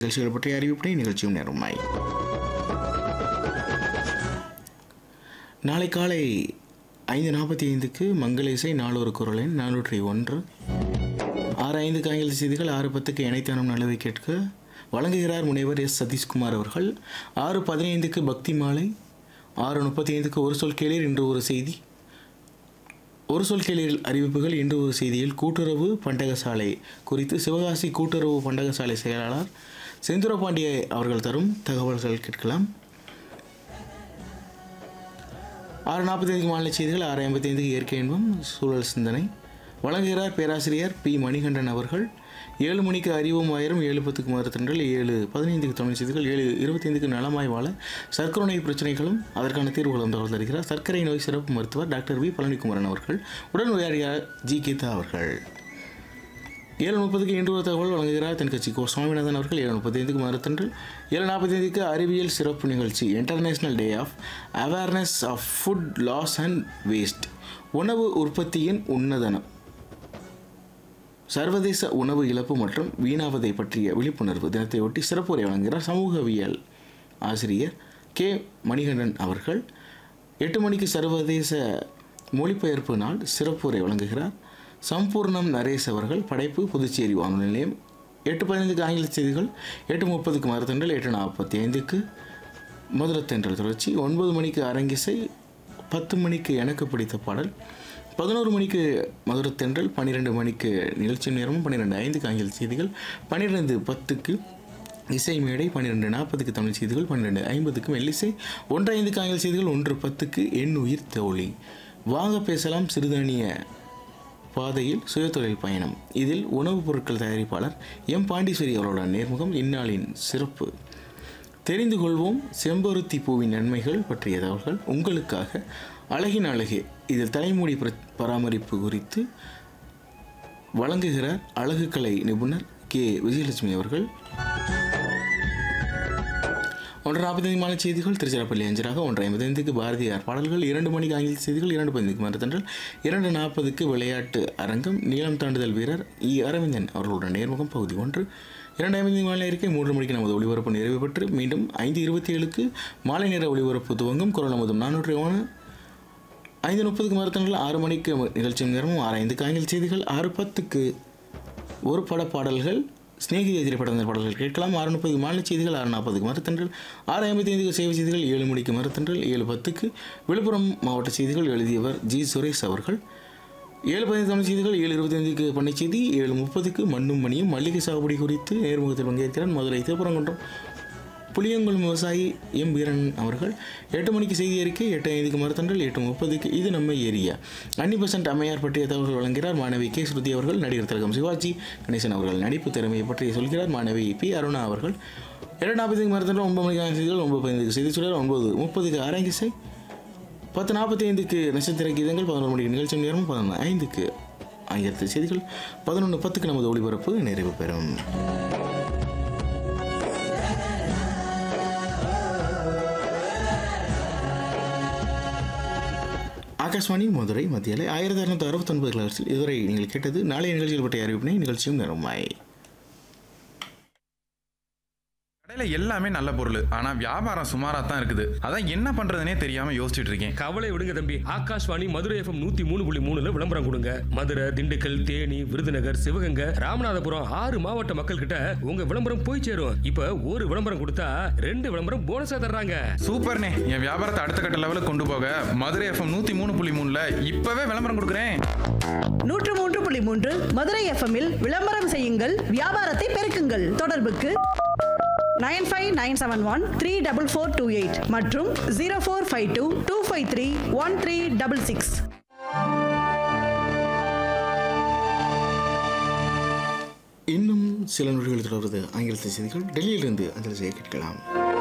நிகழ்ச்சிகள் பற்றிய அறிவிப்பை நிகழ்ச்சியும் நேருமாய் நாளை காலை ஐந்து நாற்பத்தி ஐந்துக்கு மங்கள இசை நாளொரு குரலின் நானூற்றி ஒன்று ஆறு ஐந்துக்கு ஆங்கில செய்திகள் ஆறு பத்துக்கு இணைத்தானம் நல்லவை கேட்க வழங்குகிறார் முனைவர் எஸ் சதீஷ்குமார் அவர்கள் ஆறு பதினைந்துக்கு பக்தி மாலை ஆறு முப்பத்தி ஐந்துக்கு ஒரு சொல் கேளீர் இன்று ஒரு செய்தி ஒரு சொல் கேளீர் அறிவிப்புகள் இன்று ஒரு செய்தியில் கூட்டுறவு பண்டகசாலை குறித்து சிவகாசி கூட்டுறவு பண்டகசாலை செயலாளர் செந்துரபாண்டிய அவர்கள் தரும் தகவல்கள் கேட்கலாம் ஆறு நாற்பத்தைந்துக்கு மாநில செய்திகள் ஆறு ஐம்பத்தைந்துக்கு இயற்கை இன்பம் சூழல் சிந்தனை வழங்குகிறார் பேராசிரியர் பி மணிகண்டன் அவர்கள் ஏழு மணிக்கு அறிவும் ஆயிரம் ஏழு பத்துக்கு மறுத்தன்றல் ஏழு பதினைந்துக்கு தமிழ் செய்திகள் ஏழு இருபத்தைந்துக்கு நலமாய் வாழ சர்க்கரை நோய் பிரச்சனைகளும் அதற்கான தீர்வுகளும் தகவல் தருகிறார் சர்க்கரை நோய் சிறப்பு மருத்துவர் டாக்டர் வி பழனிக்குமரன் அவர்கள் உடன் உரையாடியார் ஜி கீதா அவர்கள் ஏழு முப்பதுக்கு இன்று ஒரு தகவல் வழங்குகிறார் தென்கட்சி கோ சுவாமிநாதன் அவர்கள் ஏழு முப்பத்தைந்துக்கு மறுத்தன்று ஏழு நாற்பத்தைந்துக்கு அறிவியல் சிறப்பு நிகழ்ச்சி international day of awareness of food loss and waste உணவு உற்பத்தியின் உன்னதனம் சர்வதேச உணவு இழப்பு மற்றும் வீணாவதை பற்றிய விழிப்புணர்வு தினத்தையொட்டி சிறப்பு உரை வழங்குகிறார் சமூகவியல் ஆசிரியர் கே மணிகண்டன் அவர்கள் எட்டு மணிக்கு சர்வதேச மொழிபெயர்ப்பு நாள் சிறப்பு உரை வழங்குகிறார் சம்பூர்ணம் நரேஷ் அவர்கள் படைப்பு புதுச்சேரி வானொலி நிலையம் எட்டு பதினைந்துக்கு ஆங்கில செய்திகள் எட்டு முப்பதுக்கு மரத்தன்றல் எட்டு நாற்பத்தி ஐந்துக்கு மதுரத்தென்றல் தொடர்ச்சி ஒன்பது மணிக்கு அரங்கிசை பத்து மணிக்கு எனக்கு பிடித்த பாடல் பதினோரு மணிக்கு மதுரத்தென்றல் பன்னிரெண்டு மணிக்கு நிகழ்ச்சி நேரமும் பன்னிரெண்டு ஐந்துக்கு ஆங்கில செய்திகள் பன்னிரெண்டு பத்துக்கு இசை மேடை பன்னிரெண்டு நாற்பதுக்கு தமிழ் செய்திகள் பன்னிரெண்டு ஐம்பதுக்கு மெல்லிசை ஒன்று ஐந்துக்கு ஆங்கில செய்திகள் ஒன்று பத்துக்கு என் உயிர் தோழி வாங்க பேசலாம் சிறுதானிய பாதையில் சுயதொழில் பயணம் இதில் உணவுப் பொருட்கள் தயாரிப்பாளர் எம் பாண்டீஸ்வரி அவரோட நேர்முகம் இந்நாளின் சிறப்பு தெரிந்து கொள்வோம் செம்பருத்தி பூவின் நன்மைகள் பற்றிய தகவல்கள் உங்களுக்காக அழகின் அழகே இதில் தலைமுடி பிர- பராமரிப்பு குறித்து வழங்குகிறார் அழகுக்கலை நிபுணர் கே விஜயலட்சுமி அவர்கள் ஒன்று நாற்பத்தைந்து மாலை செய்திகள் திருச்சிராப்பள்ளி அஞ்சராக ஒன்று ஐம்பத்தைந்துக்கு பாரதியார் பாடல்கள் இரண்டு மணிக்கு ஆங்கில செய்திகள் இரண்டு பதினைந்துக்கு மறுத்தன்றல் இரண்டு நாற்பதுக்கு விளையாட்டு அரங்கம் நீளம் தாண்டுதல் வீரர் இ அரவிந்தன் அவர்களுடன் நேர்முகம் பகுதி ஒன்று இரண்டு ஐம்பது மாலை அறிக்கை மூன்று மணிக்கு நமது ஒளிபரப்பு நிறைவு பெற்று மீண்டும் ஐந்து இருபத்தி ஏழுக்கு மாலை நேர ஒளிபரப்பு துவங்கும் குரல் நமதும் நானூற்றி ஒன்று ஐந்து முப்பதுக்கு மறுத்தன்றல் ஆறு மணிக்கு நிகழ்ச்சி நேரமும் ஆறு ஐந்துக்கு ஆங்கில செய்திகள் ஆறு பத்துக்கு ஒரு பட பாடல்கள் சிநேகிதி திரைப்பட பாடல்கள் கேட்கலாம் ஆறு முப்பதுக்கு மாநில செய்திகள் ஆறு நாற்பதுக்கு மறுத்தன்றல் ஆறு ஐம்பத்தி ஐந்துக்கு சேவை செய்திகள் ஏழு மணிக்கு மறுத்தன்றல் ஏழு பத்துக்கு விழுப்புரம் மாவட்ட செய்திகள் எழுதியவர் ஜி சுரேஷ் அவர்கள் ஏழு பதினைந்து தமிழ் செய்திகள் ஏழு இருபத்தைந்துக்கு பண்ணை செய்தி ஏழு முப்பதுக்கு மண்ணும் மணியும் மல்லிகை சாகுபடி குறித்து நேர்முகத்தில் பங்கேற்கிறார் மதுரை திருப்பரங்குன்றம் புளியங்குளம் விவசாயி எம் வீரன் அவர்கள் எட்டு மணிக்கு செய்தி அறிக்கை எட்டு ஐந்துக்கு மறுத்தன்றல் எட்டு முப்பதுக்கு இது நம்ம ஏரியா அன்னி பெர்சன்ட் அம்மையார் பற்றிய தகவல்கள் வழங்குகிறார் மாணவி கே ஸ்ருதி அவர்கள் நடிகர் திலகம் சிவாஜி கணேசன் அவர்கள் நடிப்பு திறமையை பற்றி சொல்கிறார் மாணவி பி அருணா அவர்கள் இரண்டு நாற்பத்தைந்து மறுத்தன்றல் ஒன்பது மணிக்கு செய்திகள் ஒன்பது பதினைந்துக்கு செய்தி சுடர் ஒன்பது முப்பதுக்கு அரங்கிசை பத்து நாற்பத்தி ஐந்துக்கு நட்சத்திர கீதங்கள் பதினொரு மணிக்கு நிகழ்ச்சி நேரம் பதினொன்று ஐந்துக்கு ஆயிரத்து செய்திகள் பதினொன்று பத்துக்கு நமது ஒளிபரப்பு நிறைவு பெறும் ஆகாஷ்வாணி மதுரை மத்தியில் ஆயிரத்தி அறுநூத்தி அறுபத்தொன்பது கிளர்ஸில் இதுவரை நீங்கள் கேட்டது நாளைய நிகழ்ச்சிகள் பற்றிய அறிவிப்பினை நிகழ்ச்சியும் நிறமாய் கடையில எல்லாமே நல்ல பொருள் ஆனா வியாபாரம் சுமாரா தான் இருக்குது அதான் என்ன பண்றதுனே தெரியாம யோசிச்சுட்டு இருக்கேன் கவலை விடுங்க தம்பி ஆகாஷ்வாணி மதுரை எஃப்எம் நூத்தி மூணு புள்ளி மூணுல விளம்பரம் கொடுங்க மதுரை திண்டுக்கல் தேனி விருதுநகர் சிவகங்கை ராமநாதபுரம் ஆறு மாவட்ட மக்கள் கிட்ட உங்க விளம்பரம் போய் சேரும் இப்ப ஒரு விளம்பரம் கொடுத்தா ரெண்டு விளம்பரம் போனஸா தர்றாங்க சூப்பர்ண்ணே என் வியாபாரத்தை அடுத்த கட்ட லெவலுக்கு கொண்டு போக மதுரை எஃப்எம் நூத்தி மூணு புள்ளி மூணுல இப்பவே விளம்பரம் கொடுக்குறேன் நூற்று மூன்று புள்ளி மூன்று மதுரை எஃப்எம்மில் விளம்பரம் செய்யுங்கள் வியாபாரத்தை பெருக்குங்கள் தொடர்புக்கு nine five nine seven one three double four two eight மற்றும் zero four five two two five three one three double six இன்னும் சில நொடிகள் தொடர்வது ஆங்கிலத்தை செய்திகள் டெல்லியிலிருந்து அஞ்சல் செய்ய கேட்கலாம்